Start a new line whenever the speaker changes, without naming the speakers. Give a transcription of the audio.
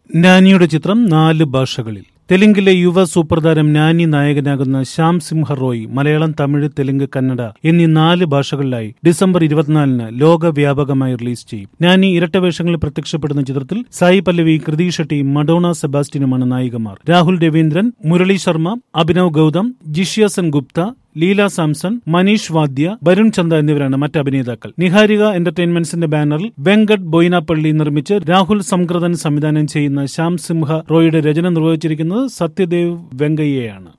നാനിയുടെ ചിത്രം നാല് ഭാഷകളിൽ തെലുങ്കിലെ യുവ സൂപ്പർ താരം നാനി നായകനാകുന്ന ശ്യാം സിംഹ റോയ് മലയാളം തമിഴ് തെലുങ്ക് കന്നഡ എന്നീ നാല് ഭാഷകളിലായി ഡിസംബർ ഇരുപത്തിനാലിന് ലോകവ്യാപകമായി റിലീസ് ചെയ്യും നാനി ഇരട്ട വേഷങ്ങളിൽ പ്രത്യക്ഷപ്പെടുന്ന ചിത്രത്തിൽ സായി പല്ലവി കൃതി ഷെട്ടി മഡോണ സെബാസ്റ്റിനുമാണ് നായികമാർ രാഹുൽ രവീന്ദ്രൻ മുരളി ശർമ്മ അഭിനവ് ഗൌതം ജിഷ്യസൻ ഗുപ്ത ലീല സാംസൺ മനീഷ് വാദ്യ വരുൺ ചന്ദ എന്നിവരാണ് മറ്റ് അഭിനേതാക്കൾ നിഹാരിക എന്റർടൈൻമെന്റ്സിന്റെ ബാനറിൽ വെങ്കട്ട് ബൊയിനാപ്പള്ളി നിർമ്മിച്ച് രാഹുൽ സംകൃതൻ സംവിധാനം ചെയ്യുന്ന ശ്യാം സിംഹ റോയുടെ രചന നിർവഹിച്ചിരിക്കുന്നത് സത്യദേവ് വെങ്കയ്യയാണ്